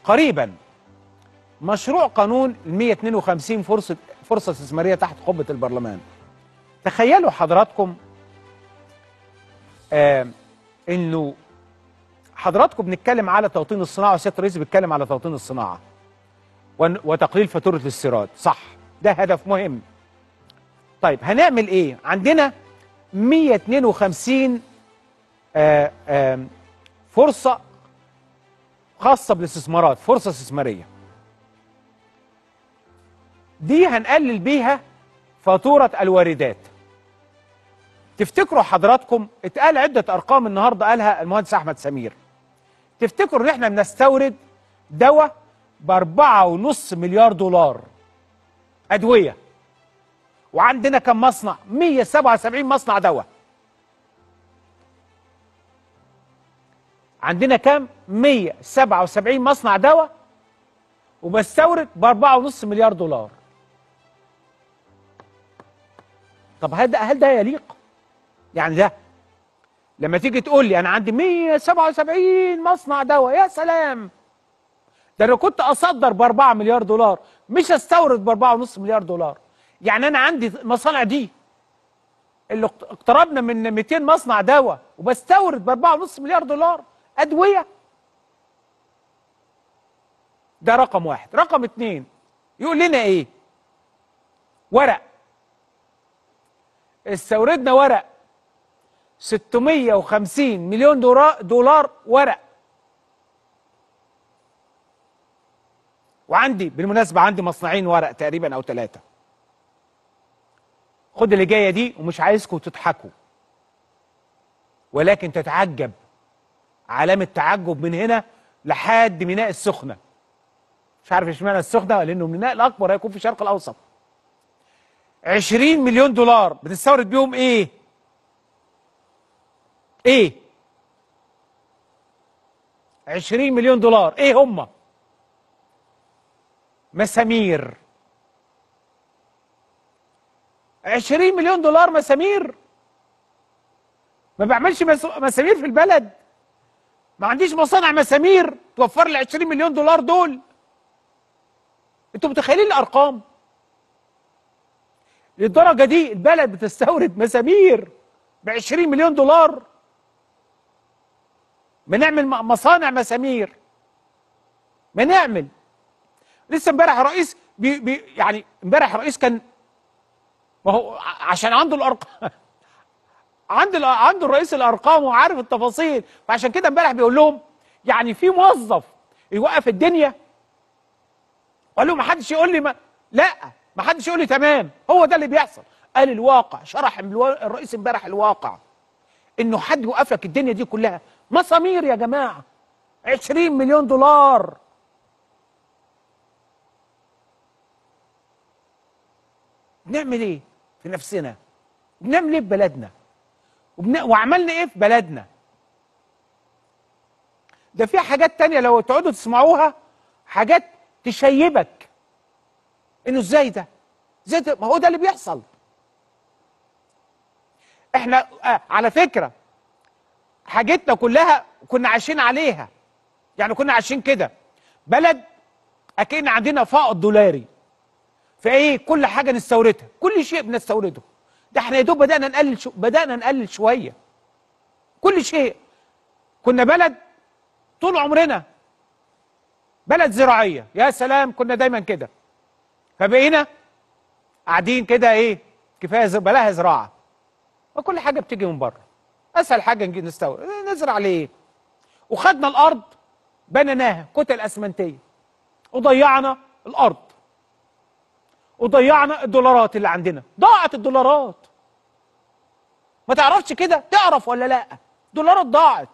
قريبا مشروع قانون ال 152 فرصه فرصه استثماريه تحت قبه البرلمان تخيلوا حضراتكم آه انه حضراتكم بنتكلم على توطين الصناعه وسياده الرئيس بيتكلم على توطين الصناعه ون- وتقليل فاتوره الاستيراد صح ده هدف مهم طيب هنعمل ايه عندنا 152 آه آه فرصه خاصه بالاستثمارات فرصه استثماريه دي هنقلل بيها فاتوره الواردات تفتكروا حضراتكم اتقال عده ارقام النهارده قالها المهندس احمد سمير تفتكروا ان احنا بنستورد دواء باربعة ونص مليار دولار ادويه وعندنا كم مصنع 177 مصنع دواء عندنا كام 177 مصنع دواء وبستورد باربعة ونص مليار دولار طب هل ده هل ده يليق يعني ده لما تيجي تقول لي انا عندي 177 مصنع دواء يا سلام ده انا كنت اصدر ب 4 مليار دولار مش استورد ب 4.5 مليار دولار يعني انا عندي مصانع دي اللي اقت- اقتربنا من 200 مصنع دواء وبستورد ب 4.5 مليار دولار ادويه ده رقم واحد رقم اتنين يقول لنا ايه ورق استوردنا ورق 650 مليون دولار دولار ورق وعندي بالمناسبة عندي مصنعين ورق تقريبا أو ثلاثة خد اللي جاية دي ومش عايزكم تضحكوا ولكن تتعجب علامة تعجب من هنا لحد ميناء السخنة مش عارف اشمعنى السخنة لأنه الميناء الأكبر هيكون في الشرق الأوسط 20 مليون دولار بتستورد بيهم إيه؟ إيه؟ 20 مليون دولار إيه هم؟ مسامير 20 مليون دولار مسامير ما بعملش مس- مسامير في البلد ما عنديش مصانع مسامير توفر لي 20 مليون دولار دول انتوا متخيلين الارقام للدرجه دي البلد بتستورد مسامير ب 20 مليون دولار بنعمل م- مصانع مسامير بنعمل لسه امبارح الرئيس بي بي يعني امبارح الرئيس كان ما هو ع- عشان عنده الارقام عند ال- عنده الرئيس الارقام وعارف التفاصيل فعشان كده امبارح بيقول لهم يعني في موظف يوقف الدنيا قال له ما حدش يقول لي ما لا ما حدش يقول لي تمام هو ده اللي بيحصل قال الواقع شرح الوا- الرئيس امبارح الواقع انه حد يوقف لك الدنيا دي كلها مسامير يا جماعه 20 مليون دولار بنعمل ايه في نفسنا بنعمل ايه في بلدنا وبن... وعملنا ايه في بلدنا ده في حاجات تانية لو تقعدوا تسمعوها حاجات تشيبك انه ازاي ده ازاي ده ما هو ده اللي بيحصل احنا آه على فكرة حاجتنا كلها كنا عايشين عليها يعني كنا عايشين كده بلد اكن عندنا فائض دولاري فايه كل حاجه نستوردها كل شيء بنستورده ده احنا يا دوب بدانا نقلل شو بدانا نقلل شويه كل شيء كنا بلد طول عمرنا بلد زراعيه يا سلام كنا دايما كده فبقينا قاعدين كده ايه كفايه ز- بلاها زراعه وكل حاجه بتيجي من بره اسهل حاجه نجي نستورد نزرع ليه وخدنا الارض بنيناها كتل اسمنتيه وضيعنا الارض وضيعنا الدولارات اللي عندنا ضاعت الدولارات ما تعرفش كده تعرف ولا لا دولارات ضاعت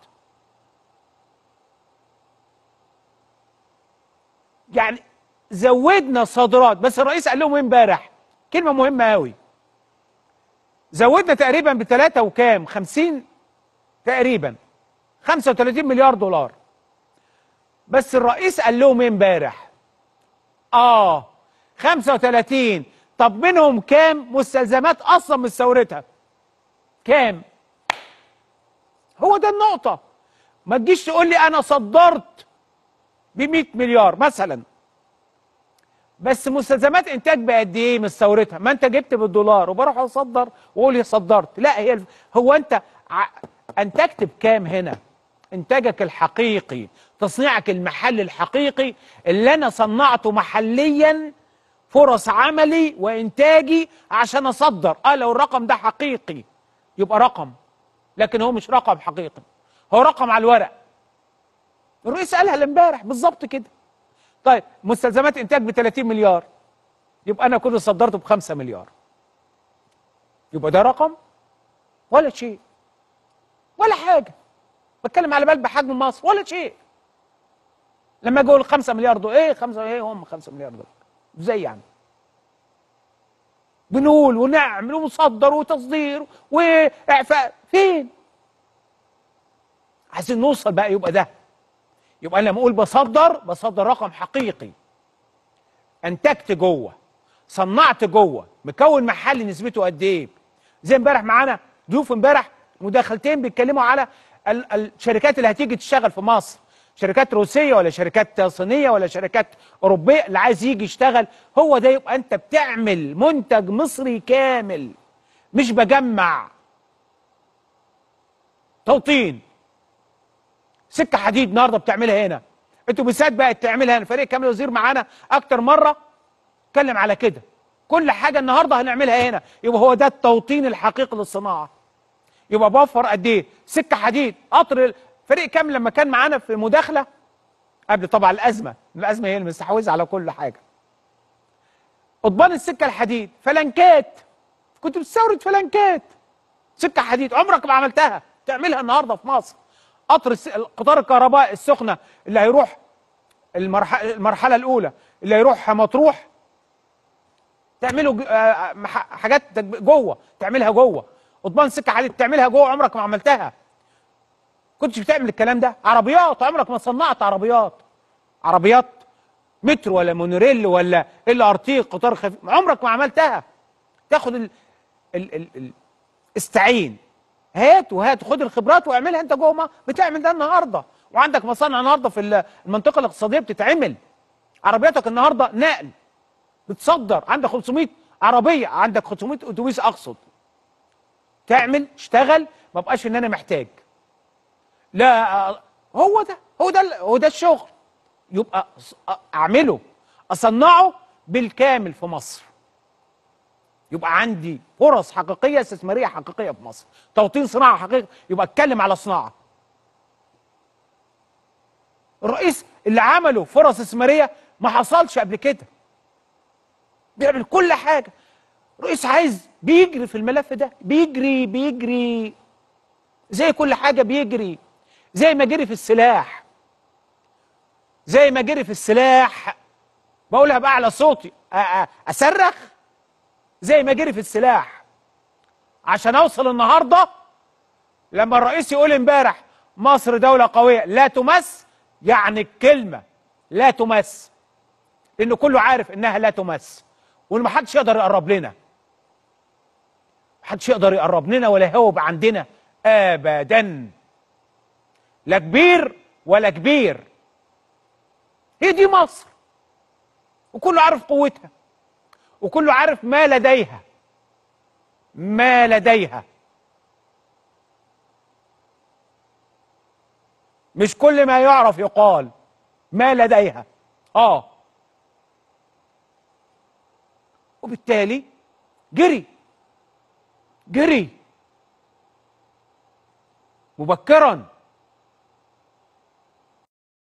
يعني زودنا صادرات بس الرئيس قال لهم إيه امبارح كلمه مهمه قوي زودنا تقريبا بثلاثة وكام 50 تقريبا 35 مليار دولار بس الرئيس قال لهم ايه امبارح اه 35 طب منهم كام مستلزمات اصلا مستوردها كام هو ده النقطة ما تجيش تقول لي انا صدرت ب 100 مليار مثلا بس مستلزمات انتاج بقد ايه مستوردها ما انت جبت بالدولار وبروح اصدر واقول لي صدرت لا هي الف... هو انت ع... انتجت بكام هنا انتاجك الحقيقي تصنيعك المحلي الحقيقي اللي انا صنعته محليا فرص عملي وانتاجي عشان اصدر اه لو الرقم ده حقيقي يبقى رقم لكن هو مش رقم حقيقي هو رقم على الورق الرئيس قالها امبارح بالظبط كده طيب مستلزمات انتاج ب 30 مليار يبقى انا كنت صدرته ب 5 مليار يبقى ده رقم ولا شيء ولا حاجه بتكلم على بال بحجم مصر ولا شيء لما اجي اقول 5 مليار دول ايه 5 ايه هم 5 مليار دول ازاي يعني بنقول ونعمل ونصدر وتصدير واعفاء فين عايزين نوصل بقى يبقى ده يبقى انا لما اقول بصدر بصدر رقم حقيقي انتجت جوه صنعت جوه مكون محلي نسبته قد ايه زي امبارح معانا ضيوف امبارح مداخلتين بيتكلموا على ال- الشركات اللي هتيجي تشتغل في مصر شركات روسيه ولا شركات صينيه ولا شركات اوروبيه اللي عايز يجي يشتغل هو ده يبقى انت بتعمل منتج مصري كامل مش بجمع توطين سكه حديد النهارده بتعملها هنا انتوا بالذات بقت تعملها هنا فريق كامل وزير معانا اكتر مره اتكلم على كده كل حاجه النهارده هنعملها هنا يبقى هو ده التوطين الحقيقي للصناعه يبقى بوفر قد ايه سكه حديد قطر فريق كامل لما كان معانا في مداخله قبل طبعا الازمه الازمه هي اللي مستحوذه على كل حاجه قضبان السكه الحديد فلنكات كنت بتستورد فلنكات سكه حديد عمرك ما عملتها تعملها النهارده في مصر قطر الس... قطار الكهرباء السخنه اللي هيروح المرح... المرحله الاولى اللي هيروح مطروح تعمله ج- آه، مح- حاجات تج- جوه تعملها جوه قضبان سكه حديد تعملها جوه عمرك ما عملتها كنتش بتعمل الكلام ده عربيات عمرك ما صنعت عربيات عربيات مترو ولا مونوريل ولا ال ار تي قطار خفيف عمرك ما عملتها تاخد ال... ال... ال... ال... استعين هات وهات خد الخبرات واعملها انت جوه ما بتعمل ده النهارده وعندك مصانع النهارده في ال- المنطقه الاقتصاديه بتتعمل عربياتك النهارده نقل بتصدر عندك 500 عربيه عندك 500 اتوبيس اقصد تعمل اشتغل ما بقاش ان انا محتاج لا آه، هو ده هو ده ال- هو ده الشغل يبقى أص- اعمله اصنعه بالكامل في مصر يبقى عندي فرص حقيقيه استثماريه حقيقيه في مصر توطين صناعه حقيقي يبقى اتكلم على صناعه الرئيس اللي عمله فرص استثماريه ما حصلش قبل كده بيعمل كل حاجه الرئيس عايز بيجري في الملف ده بيجري بيجري زي كل حاجه بيجري زي ما جري في السلاح زي ما جري في السلاح بقولها بأعلى صوتي أ- أ- اصرخ زي ما جري في السلاح عشان اوصل النهارده لما الرئيس يقول امبارح مصر دولة قوية لا تمس يعني الكلمة لا تمس لأن كله عارف إنها لا تمس وإن محدش يقدر يقرب لنا محدش يقدر يقرب لنا ولا هوب عندنا أبدا لا كبير ولا كبير هي دي مصر وكله عارف قوتها وكله عارف ما لديها ما لديها مش كل ما يعرف يقال ما لديها اه وبالتالي جري جري مبكرا